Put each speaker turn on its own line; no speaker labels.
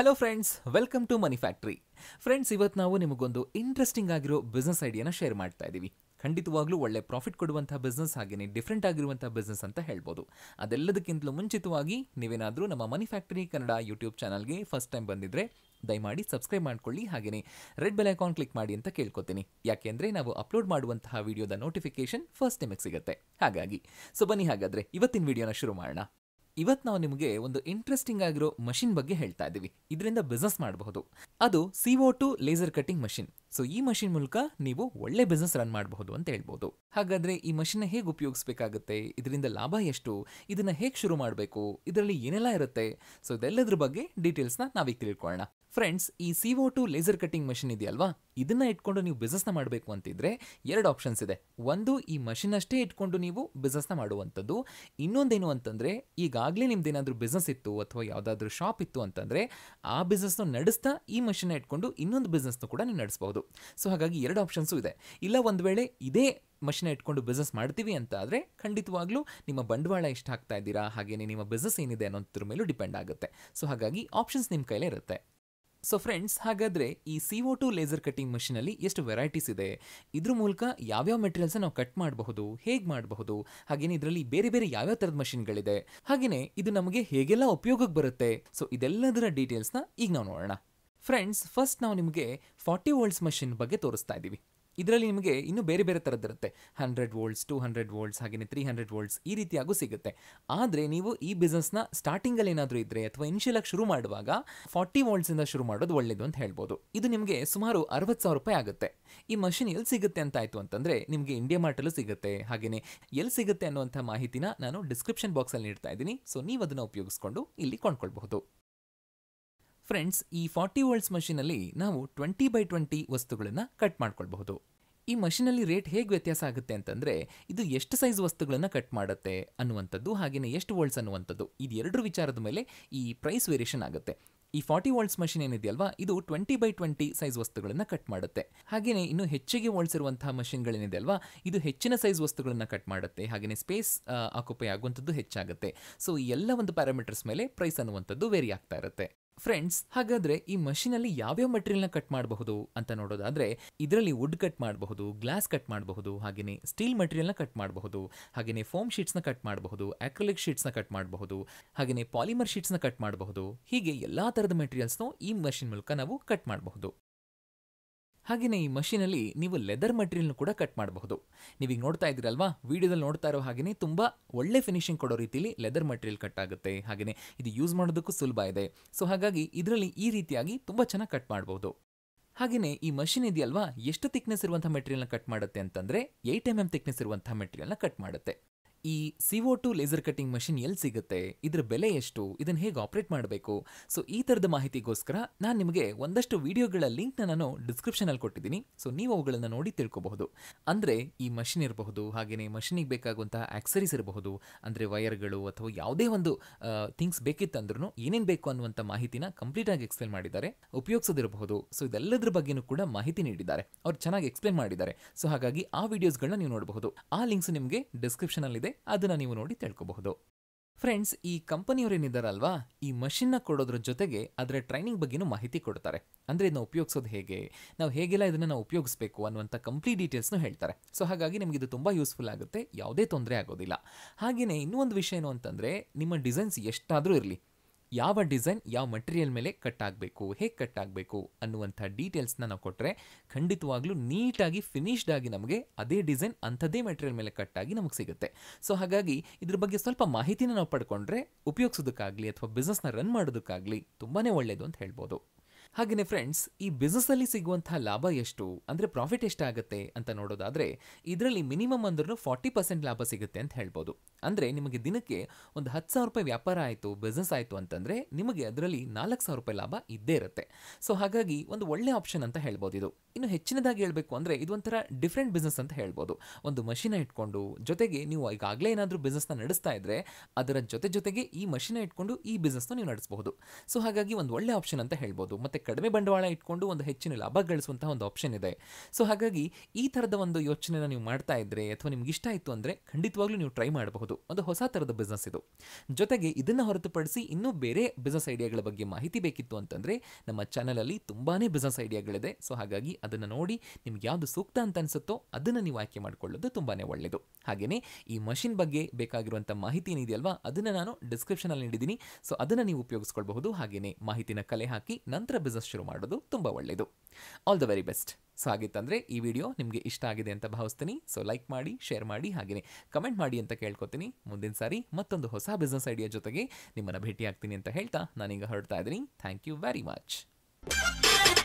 hello friends welcome to Money Factory friends ಇವತ್ತು ನಾವು ನಿಮಗೊಂದು ಇಂಟ್ರೆಸ್ಟಿಂಗ್ ಆಗಿರೋ ಬಿಸ್ನೆಸ್ ಐಡಿಯಾನ ಶೇರ್ ಮಾಡ್ತಾ ಇದ್ದೀವಿ ಖಂಡಿತವಾಗ್ಲೂ ಒಳ್ಳೆ ಪ್ರಾಫಿಟ್ ಕೊಡುವಂತಹ ಬಿಸ್ನೆಸ್ ಹಾಗೆಯೇ ಡಿಫ್ರೆಂಟ್ ಆಗಿರುವಂತಹ ಬಿಸ್ನೆಸ್ ಅಂತ ಹೇಳ್ಬೋದು ಅದೆಲ್ಲದಕ್ಕಿಂತಲೂ ಮುಂಚಿತವಾಗಿ ನೀವೇನಾದರೂ ನಮ್ಮ ಮನಿ ಫ್ಯಾಕ್ಟರಿ ಕನ್ನಡ ಯೂಟ್ಯೂಬ್ ಚಾನಲ್ಗೆ ಫಸ್ಟ್ ಟೈಮ್ ಬಂದಿದ್ರೆ ದಯಮಾಡಿ ಸಬ್ಸ್ಕ್ರೈಬ್ ಮಾಡ್ಕೊಳ್ಳಿ ಹಾಗೆಯೇ ರೆಡ್ ಬೆಲ್ ಐಕಾನ್ ಕ್ಲಿಕ್ ಮಾಡಿ ಅಂತ ಕೇಳ್ಕೊತೀನಿ ಯಾಕೆಂದ್ರೆ ನಾವು ಅಪ್ಲೋಡ್ ಮಾಡುವಂತಹ ವಿಡಿಯೋದ ನೋಟಿಫಿಕೇಶನ್ ಫಸ್ಟ್ ನಿಮಗೆ ಸಿಗುತ್ತೆ ಹಾಗಾಗಿ ಸೊ ಬನ್ನಿ ಹಾಗಾದ್ರೆ ಇವತ್ತಿನ ವಿಡಿಯೋನ ಶುರು ಮಾಡೋಣ ಇವತ್ತು ನಾವು ನಿಮಗೆ ಒಂದು ಇಂಟ್ರೆಸ್ಟಿಂಗ್ ಆಗಿರೋ ಮಷಿನ್ ಬಗ್ಗೆ ಹೇಳ್ತಾ ಇದ್ದೀವಿ ಇದರಿಂದ ಬಿಸ್ನೆಸ್ ಮಾಡಬಹುದು ಅದು CO two laser cutting machine so ಈ ಮಷಿನ್ ಮೂಲಕ ನೀವು ಒಳ್ಳೆ ಬಿಸ್ನೆಸ್ ರನ್ ಮಾಡಬಹುದು ಅಂತ ಹೇಳ್ಬೋದು ಹಾಗಾದ್ರೆ ಈ ಮಷಿನ್ ಹೇಗೆ ಉಪಯೋಗಿಸಬೇಕಾಗುತ್ತೆ ಇದರಿಂದ ಲಾಭ ಎಷ್ಟು ಇದನ್ನ ಹೇಗೆ ಶುರು ಮಾಡಬೇಕು ಇದರಲ್ಲಿ ಏನೆಲ್ಲ ಇರುತ್ತೆ ಸೊ ಇದೆಲ್ಲದ್ರ ಬಗ್ಗೆ ಡೀಟೇಲ್ಸ್ನ ನಾವೀಗ ತಿಳ್ಕೊಳ್ಳೋಣ ಫ್ರೆಂಡ್ಸ್ ಈ CO two laser cutting machine ಇದೆಯಲ್ವಾ ಇದನ್ನ ಇಟ್ಕೊಂಡು ನೀವು ಬಿಸ್ನೆಸ್ನ ಮಾಡಬೇಕು ಅಂತಿದ್ರೆ ಎರಡು ಆಪ್ಷನ್ಸ್ ಇದೆ ಒಂದು ಈ ಮಷಿನ್ ಅಷ್ಟೇ ಇಟ್ಕೊಂಡು ನೀವು ಬಿಸ್ನೆಸ್ನ ಮಾಡುವಂಥದ್ದು ಇನ್ನೊಂದೇನು ಅಂತಂದ್ರೆ ಈಗಾಗಲೇ ನಿಮ್ದೇನಾದ್ರೂ ಬಿಸ್ನೆಸ್ ಇತ್ತು ಅಥವಾ ಯಾವುದಾದ್ರೂ ಶಾಪ್ ಇತ್ತು ಅಂತಂದ್ರೆ ಆ ಬಿಸ್ನೆಸ್ನ ನಡೆಸ್ತಾ ಈ ಮಷಿನ್ ಇಟ್ಕೊಂಡು ಇನ್ನೊಂದು ಬಿಸ್ನೆಸ್ನ ಕೂಡ ನೀವು ನಡೆಸಬಹುದು ಸೊ ಹಾಗಾಗಿ ಎರಡು ಆಪ್ಷನ್ಸು ಇದೆ ಇಲ್ಲ ಒಂದು ವೇಳೆ ಇದೇ ಮಷಿನ್ ಇಟ್ಕೊಂಡು ಬಿಸ್ನೆಸ್ ಮಾಡ್ತೀವಿ ಅಂತ ಆದರೆ ಖಂಡಿತವಾಗ್ಲೂ ನಿಮ್ಮ ಬಂಡವಾಳ ಎಷ್ಟು ಹಾಕ್ತಾ ಇದ್ದೀರಾ ಹಾಗೆಯೇ ನಿಮ್ಮ ಬಿಸ್ನೆಸ್ ಏನಿದೆ ಅನ್ನೋದ್ರ ಮೇಲೂ ಡಿಪೆಂಡ್ ಆಗುತ್ತೆ ಸೊ ಹಾಗಾಗಿ ಆಪ್ಷನ್ಸ್ ನಿಮ್ಮ ಕೈಲೇ ಇರುತ್ತೆ ಸೊ ಫ್ರೆಂಡ್ಸ್ ಹಾಗಾದರೆ ಈ ಸಿಒ ಟು ಲೇಸರ್ ಕಟಿಂಗ್ ಮಷಿನಲ್ಲಿ ಎಷ್ಟು ವೆರೈಟೀಸ್ ಇದೆ ಇದ್ರ ಮೂಲಕ ಯಾವ್ಯಾವ ಮೆಟೀರಿಯಲ್ಸ್ ನಾವು ಕಟ್ ಮಾಡಬಹುದು ಹೇಗೆ ಮಾಡಬಹುದು ಹಾಗೆಯೇ ಇದರಲ್ಲಿ ಬೇರೆ ಬೇರೆ ಯಾವ್ಯಾವ ಥರದ ಮಷಿನ್ಗಳಿದೆ ಹಾಗೆಯೇ ಇದು ನಮಗೆ ಹೇಗೆಲ್ಲ ಉಪಯೋಗಕ್ಕೆ ಬರುತ್ತೆ ಸೊ ಇದೆಲ್ಲದರ ಡೀಟೇಲ್ಸ್ನ ಈಗ ನಾವು ನೋಡೋಣ ಫ್ರೆಂಡ್ಸ್ ಫಸ್ಟ್ ನಾವು ನಿಮಗೆ ಫಾರ್ಟಿ ವೋಲ್ಟ್ಸ್ ಮಷಿನ್ ಬಗ್ಗೆ ತೋರಿಸ್ತಾ ಇದ್ದೀವಿ ಇದರಲ್ಲಿ ನಿಮಗೆ ಇನ್ನೂ ಬೇರೆ ಬೇರೆ ಥರದ್ದಿರುತ್ತೆ hundred volts two hundred volts ಹಾಗೆಯೇ ತ್ರೀ ಹಂಡ್ರೆಡ್ ವೋಲ್ಟ್ಸ್ ಈ ರೀತಿಯಾಗೂ ಸಿಗುತ್ತೆ ಆದರೆ ನೀವು ಈ ಬಿಸ್ನೆಸ್ನ ಸ್ಟಾರ್ಟಿಂಗಲ್ಲಿ ಏನಾದರೂ ಇದ್ದರೆ ಅಥವಾ ಇನಿಷಿಯಲಾಗಿ ಶುರು ಮಾಡುವಾಗ ಫಾರ್ಟಿ ವೋಲ್ಟ್ಸಿಂದ ಶುರು ಮಾಡೋದು ಒಳ್ಳೆಯದು ಅಂತ ಹೇಳ್ಬೋದು ಇದು ನಿಮಗೆ ಸುಮಾರು ಅರವತ್ತು ಸಾವಿರ ರೂಪಾಯಿ ಆಗುತ್ತೆ ಈ ಮಷಿನ್ ಎಲ್ಲಿ ಸಿಗುತ್ತೆ ಅಂತ ಆಯಿತು ಅಂತಂದರೆ ನಿಮಗೆ ಇಂಡಿಯಾ ಮಾರ್ಟಲ್ಲೂ ಸಿಗುತ್ತೆ ಹಾಗೆಯೇ ಎಲ್ಲಿ ಸಿಗುತ್ತೆ ಅನ್ನುವಂಥ ಮಾಹಿತಿನ ನಾನು ಡಿಸ್ಕ್ರಿಪ್ಷನ್ ಬಾಕ್ಸಲ್ಲಿ ನೀಡ್ತಾ ಇದ್ದೀನಿ ಸೊ ನೀವು ಅದನ್ನು ಉಪಯೋಗಿಸ್ಕೊಂಡು ಇಲ್ಲಿ ಕೊಂಡ್ಕೊಳ್ಬಹುದು ಫ್ರೆಂಡ್ಸ್ ಈ ಫಾರ್ಟಿ ವೋಲ್ಟ್ಸ್ ಮಷಿನಲ್ಲಿ ನಾವು ಟ್ವೆಂಟಿ ಬೈ ಟ್ವೆಂಟಿ ವಸ್ತುಗಳನ್ನು ಕಟ್ ಮಾಡ್ಕೊಳ್ಬಹುದು ಈ ಮಷಿನಲ್ಲಿ ರೇಟ್ ಹೇಗೆ ವ್ಯತ್ಯಾಸ ಆಗುತ್ತೆ ಅಂತಂದರೆ ಇದು ಎಷ್ಟು ಸೈಜ್ ವಸ್ತುಗಳನ್ನು ಕಟ್ ಮಾಡುತ್ತೆ ಅನ್ನುವಂಥದ್ದು ಹಾಗೆಯೇ ಎಷ್ಟು ವೋಲ್ಟ್ಸ್ ಅನ್ನುವಂಥದ್ದು ಇದು ಎರಡರ ವಿಚಾರದ ಮೇಲೆ ಈ ಪ್ರೈಸ್ ವೇರಿಯೇಷನ್ ಆಗುತ್ತೆ ಈ ಫಾರ್ಟಿ ವೋಲ್ಟ್ಸ್ ಮಷಿನ್ ಏನಿದೆಯಲ್ವಾ ಇದು ಟ್ವೆಂಟಿ ಬೈ ಟ್ವೆಂಟಿ ಸೈಜ್ ವಸ್ತುಗಳನ್ನು ಕಟ್ ಮಾಡುತ್ತೆ ಹಾಗೆಯೇ ಇನ್ನು ಹೆಚ್ಚಿಗೆ ವೋಲ್ಟ್ಸ್ ಇರುವಂತಹ ಮಷಿನ್ಗಳೇನಿದೆ ಅಲ್ವಾ ಇದು ಹೆಚ್ಚಿನ ಸೈಜ್ ವಸ್ತುಗಳನ್ನು ಕಟ್ ಮಾಡುತ್ತೆ ಹಾಗೆಯೇ ಸ್ಪೇಸ್ ಆಕ್ಯುಪೈ ಆಗುವಂಥದ್ದು ಹೆಚ್ಚಾಗುತ್ತೆ ಸೊ ಈ ಎಲ್ಲ ಒಂದು ಪ್ಯಾರಾಮೀಟರ್ಸ್ ಮೇಲೆ ಪ್ರೈಸ್ ಅನ್ನುವಂಥದ್ದು ವೇರಿ ಆಗ್ತಾ ಇರುತ್ತೆ ಫ್ರೆಂಡ್ಸ್ ಹಾಗಾದ್ರೆ ಈ ಮಷಿನಲ್ಲಿ ಯಾವ್ಯಾವ ಮಟೀರಿಯಲ್ನ ಕಟ್ ಮಾಡಬಹುದು ಅಂತ ನೋಡೋದಾದ್ರೆ ಇದರಲ್ಲಿ ವುಡ್ ಕಟ್ ಮಾಡಬಹುದು ಗ್ಲಾಸ್ ಕಟ್ ಮಾಡಬಹುದು ಹಾಗೆಯೇ ಸ್ಟೀಲ್ ಮಟೀರಿಯಲ್ನ ಕಟ್ ಮಾಡಬಹುದು ಹಾಗೆಯೇ ಫೋಮ್ ಶೀಟ್ಸ್ನ ಕಟ್ ಮಾಡಬಹುದು ಅಕ್ರಲಿಕ್ ಶೀಟ್ಸ್ನ ಕಟ್ ಮಾಡಬಹುದು ಹಾಗೆಯೇ ಪಾಲಿಮರ್ ಶೀಟ್ಸ್ನ ಕಟ್ ಮಾಡಬಹುದು ಹೀಗೆ ಎಲ್ಲಾ ಥರದ ಮೆಟೀರಿಯಲ್ಸ್ನು ಈ ಮಷಿನ್ ಮೂಲಕ ನಾವು ಕಟ್ ಮಾಡಬಹುದು ಹಾಗೆಯೇ ಈ ಮಷೀನಲ್ಲಿ ನೀವು ಲೆದರ್ ಮಟೀರಿಯಲ್ನ ಕೂಡ ಕಟ್ ಮಾಡಬಹುದು ನೀವೀಗ ನೋಡ್ತಾ ಇದ್ದೀರಲ್ವಾ ವಿಡಿಯೋದಲ್ಲಿ ನೋಡ್ತಾ ಇರೋ ಹಾಗೆಯೇ ತುಂಬ ಒಳ್ಳೆ ಫಿನಿಶಿಂಗ್ ಕೊಡೋ ರೀತಿಲಿ ಲೆದರ್ ಮಟೀರಿಯಲ್ ಕಟ್ ಆಗುತ್ತೆ ಹಾಗೆಯೇ ಇದು ಯೂಸ್ ಮಾಡೋದಕ್ಕೂ ಸುಲಭ ಇದೆ ಸೊ ಹಾಗಾಗಿ ಇದರಲ್ಲಿ ಈ ರೀತಿಯಾಗಿ ತುಂಬ ಚೆನ್ನಾಗಿ ಕಟ್ ಮಾಡಬಹುದು ಹಾಗೆಯೇ ಈ ಮಷಿನ್ ಇದೆಯಲ್ವಾ ಎಷ್ಟು ಥಿಕ್ನೆಸ್ ಇರುವಂಥ ಮೆಟೀರಿಯಲ್ನ ಕಟ್ ಮಾಡುತ್ತೆ ಅಂತಂದರೆ ಏಯ್ಟ್ ಎಮ್ ಎಮ್ ಥಿಕ್ನೆಸ್ ಇರುವಂಥ ಮೆಟೀರಿಯಲ್ನ ಕಟ್ ಮಾಡುತ್ತೆ ಈ CO two laser cutting machine ಎಲ್ಲಿ ಸಿಗುತ್ತೆ ಇದರ ಬೆಲೆ ಎಷ್ಟು ಇದನ್ನು ಹೇಗೆ ಆಪರೇಟ್ ಮಾಡಬೇಕು ಸೊ ಈ ಥರದ ಮಾಹಿತಿಗೋಸ್ಕರ ನಾನು ನಿಮಗೆ ಒಂದಷ್ಟು ವಿಡಿಯೋಗಳ ಲಿಂಕ್ನ ನಾನು ಡಿಸ್ಕ್ರಿಪ್ಷನಲ್ಲಿ ಕೊಟ್ಟಿದ್ದೀನಿ ಸೊ ನೀವು ಅವುಗಳನ್ನು ನೋಡಿ ತಿಳ್ಕೊಬಹುದು ಅಂದರೆ ಈ ಮಷಿನ್ ಇರಬಹುದು ಹಾಗೆಯೇ ಮಷಿನಿಗೆ ಬೇಕಾಗುವಂತಹ ಆಕ್ಸರೀಸ್ ಇರಬಹುದು ಅಂದರೆ ವಯರ್ಗಳು ಅಥವಾ ಯಾವುದೇ ಒಂದು ಥಿಂಗ್ಸ್ ಬೇಕಿತ್ತಂದ್ರೂ ಏನೇನು ಬೇಕು ಅನ್ನುವಂಥ ಮಾಹಿತಿನ ಕಂಪ್ಲೀಟಾಗಿ ಎಕ್ಸ್ಪ್ಲೇನ್ ಮಾಡಿದ್ದಾರೆ ಉಪಯೋಗಿಸೋದಿರಬಹುದು ಸೊ ಇದೆಲ್ಲದ್ರ ಬಗ್ಗೆನೂ ಕೂಡ ಮಾಹಿತಿ ನೀಡಿದ್ದಾರೆ ಅವ್ರು ಚೆನ್ನಾಗಿ ಎಕ್ಸ್ಪ್ಲೇನ್ ಮಾಡಿದ್ದಾರೆ ಸೊ ಹಾಗಾಗಿ ಆ ವಿಡಿಯೋಸ್ಗಳನ್ನ ನೀವು ನೋಡಬಹುದು ಆ ಲಿಂಕ್ಸ್ ನಿಮಗೆ ಡಿಸ್ಕ್ರಿಪ್ಷನಲ್ಲಿದೆ ಅದನ್ನು ನೀವು ನೋಡಿ ತಿಳ್ಕೊಬಹುದು ಫ್ರೆಂಡ್ಸ್ ಈ ಕಂಪನಿಯವರೇನಿದ್ದಾರಲ್ವಾ ಈ ಮಷಿನ್ನ ಕೊಡೋದ್ರ ಜೊತೆಗೆ ಅದರ ಟ್ರೈನಿಂಗ್ ಬಗ್ಗೆನೂ ಮಾಹಿತಿ ಕೊಡ್ತಾರೆ ಅಂದರೆ ಇದನ್ನ ಉಪಯೋಗಿಸೋದು ಹೇಗೆ ನಾವು ಹೇಗೆಲ್ಲ ಇದನ್ನು ನಾವು ಉಪಯೋಗಿಸಬೇಕು ಅನ್ನುವಂಥ ಕಂಪ್ಲೀಟ್ ಡೀಟೇಲ್ಸ್ನು ಹೇಳ್ತಾರೆ ಸೊ ಹಾಗಾಗಿ ನಿಮಗೆ ಇದು ತುಂಬ ಯೂಸ್ಫುಲ್ ಆಗುತ್ತೆ ಯಾವುದೇ ತೊಂದರೆ ಆಗೋದಿಲ್ಲ ಹಾಗೆಯೇ ಇನ್ನೂ ಒಂದು ವಿಷಯ ಏನು ಅಂತಂದರೆ ನಿಮ್ಮ ಡಿಸೈನ್ಸ್ ಎಷ್ಟಾದರೂ ಇರಲಿ ಯಾವ ಡಿಸೈನ್ ಯಾವ ಮಟೀರಿಯಲ್ ಮೇಲೆ ಕಟ್ ಆಗಬೇಕು ಹೇಗೆ ಕಟ್ ಆಗಬೇಕು ಅನ್ನುವಂಥ ಡೀಟೇಲ್ಸ್ನ ನಾವು ಕೊಟ್ಟರೆ ಖಂಡಿತವಾಗ್ಲೂ ನೀಟಾಗಿ ಫಿನಿಶ್ಡ್ ಆಗಿ ನಮಗೆ ಅದೇ ಡಿಸೈನ್ ಅಂಥದ್ದೇ ಮೆಟೀರಿಯಲ್ ಮೇಲೆ ಕಟ್ ಆಗಿ ನಮಗೆ ಸಿಗುತ್ತೆ ಸೊ ಹಾಗಾಗಿ ಇದ್ರ ಬಗ್ಗೆ ಸ್ವಲ್ಪ ಮಾಹಿತಿನ ನಾವು ಪಡ್ಕೊಂಡ್ರೆ ಉಪಯೋಗಿಸೋದಕ್ಕಾಗಲಿ ಅಥವಾ ಬಿಸ್ನೆಸ್ನ ರನ್ ಮಾಡೋದಕ್ಕಾಗಲಿ ತುಂಬಾ ಒಳ್ಳೆಯದು ಅಂತ ಹೇಳ್ಬೋದು ಹಾಗೆಯೇ ಫ್ರೆಂಡ್ಸ್ ಈ ಬಿಸ್ನೆಸ್ಸಲ್ಲಿ ಸಿಗುವಂತಹ ಲಾಭ ಎಷ್ಟು ಅಂದರೆ ಪ್ರಾಫಿಟ್ ಎಷ್ಟಾಗುತ್ತೆ ಅಂತ ನೋಡೋದಾದರೆ ಇದರಲ್ಲಿ ಮಿನಿಮಮ್ ಅಂದ್ರೂ ಫಾರ್ಟಿ ಪರ್ಸೆಂಟ್ ಲಾಭ ಸಿಗುತ್ತೆ ಅಂತ ಹೇಳ್ಬೋದು ಅಂದರೆ ನಿಮಗೆ ದಿನಕ್ಕೆ ಒಂದು ಹತ್ತು ಸಾವಿರ ರೂಪಾಯಿ ವ್ಯಾಪಾರ ಆಯಿತು ಬಿಸ್ನೆಸ್ ಆಯಿತು ಅಂತಂದರೆ ನಿಮಗೆ ಅದರಲ್ಲಿ ನಾಲ್ಕು ಸಾವಿರ ರೂಪಾಯಿ ಲಾಭ ಇದ್ದೇ ಇರುತ್ತೆ ಸೊ ಹಾಗಾಗಿ ಒಂದು ಒಳ್ಳೆ ಆಪ್ಷನ್ ಅಂತ ಹೇಳ್ಬೋದು ಇದು ಇನ್ನು ಹೆಚ್ಚಿನದಾಗಿ ಹೇಳಬೇಕು ಅಂದರೆ ಇದು ಒಂಥರ ಡಿಫ್ರೆಂಟ್ ಬಿಸ್ನೆಸ್ ಅಂತ ಹೇಳ್ಬೋದು ಒಂದು ಮಷಿನ ಇಟ್ಕೊಂಡು ಜೊತೆಗೆ ನೀವು ಈಗಾಗಲೇ ಏನಾದರೂ ಬಿಸ್ನೆಸ್ನ ನಡೆಸ್ತಾ ಇದ್ರೆ ಅದರ ಜೊತೆ ಜೊತೆಗೆ ಈ ಮಷಿನ ಇಟ್ಕೊಂಡು ಈ ಬಿಸ್ನೆಸ್ನ ನೀವು ನಡೆಸಬಹುದು ಸೊ ಹಾಗಾಗಿ ಒಂದು ಒಳ್ಳೆ ಆಪ್ಷನ್ ಅಂತ ಹೇಳ್ಬೋದು ಮತ್ತೆ ಕಡಿಮೆ ಬಂಡವಾಳ ಇಟ್ಕೊಂಡು ಒಂದು ಹೆಚ್ಚಿನ ಲಾಭ ಗಳಿಸುವಂತಹ ಒಂದು ಆಪ್ಷನ್ ಇದೆ ಸೊ ಹಾಗಾಗಿ ಈ ಥರದ ಒಂದು ಯೋಚನೆನ ನೀವು ಮಾಡ್ತಾ ಇದ್ರೆ ಅಥವಾ ನಿಮ್ಗೆ ಇಷ್ಟ ಆಯಿತು ಅಂದರೆ ಖಂಡಿತವಾಗ್ಲೂ ನೀವು ಟ್ರೈ ಮಾಡಬಹುದು ಒಂದು ಹೊಸ ಥರದ ಬಿಸ್ನೆಸ್ ಇದು ಜೊತೆಗೆ ಇದನ್ನು ಹೊರತುಪಡಿಸಿ ಇನ್ನೂ ಬೇರೆ ಬಿಸ್ನೆಸ್ ಐಡಿಯಾಗಳ ಬಗ್ಗೆ ಮಾಹಿತಿ ಬೇಕಿತ್ತು ಅಂತಂದರೆ ನಮ್ಮ ಚಾನಲಲ್ಲಿ ತುಂಬಾ ಬಿಸ್ನೆಸ್ ಐಡಿಯಾಗಳಿದೆ ಸೊ ಹಾಗಾಗಿ ಅದನ್ನು ನೋಡಿ ನಿಮ್ಗೆ ಯಾವುದು ಸೂಕ್ತ ಅಂತ ಅನಿಸುತ್ತೋ ಅದನ್ನು ನೀವು ಆಯ್ಕೆ ಮಾಡಿಕೊಳ್ಳೋದು ತುಂಬಾ ಒಳ್ಳೆಯದು ಹಾಗೆಯೇ ಈ ಮಷಿನ್ ಬಗ್ಗೆ ಬೇಕಾಗಿರುವಂಥ ಮಾಹಿತಿ ಏನಿದೆಯಲ್ವಾ ಅದನ್ನು ನಾನು ಡಿಸ್ಕ್ರಿಪ್ಷನಲ್ಲಿ ನೀಡಿದ್ದೀನಿ ಸೊ ಅದನ್ನು ನೀವು ಉಪಯೋಗಿಸ್ಕೊಳ್ಬಹುದು ಹಾಗೆಯೇ ಮಾಹಿತಿನ ಕಲೆ ಹಾಕಿ ನಂತರ ಬಿಸ್ನೆಸ್ ಶುರು ಮಾಡೋದು ತುಂಬ ಒಳ್ಳೆಯದು all the very best so ಹಾಗಿತ್ತಂದರೆ ಈ ವಿಡಿಯೋ ನಿಮಗೆ ಇಷ್ಟ ಆಗಿದೆ ಅಂತ ಭಾವಿಸ್ತೀನಿ ಸೊ ಲೈಕ್ ಮಾಡಿ ಶೇರ್ ಮಾಡಿ ಹಾಗೆಯೇ ಕಮೆಂಟ್ ಮಾಡಿ ಅಂತ ಕೇಳ್ಕೊತೀನಿ ಮುಂದಿನ ಸಾರಿ ಮತ್ತೊಂದು ಹೊಸ ಬಿಸ್ನೆಸ್ ಐಡಿಯಾ ಜೊತೆಗೆ ನಿಮ್ಮನ್ನು ಭೇಟಿ ಆಗ್ತೀನಿ ಅಂತ ಹೇಳ್ತಾ ನಾನೀಗ ಹೊರಡ್ತಾ ಇದ್ದೀನಿ ಥ್ಯಾಂಕ್ ಯು ವೆರಿ ಮಚ್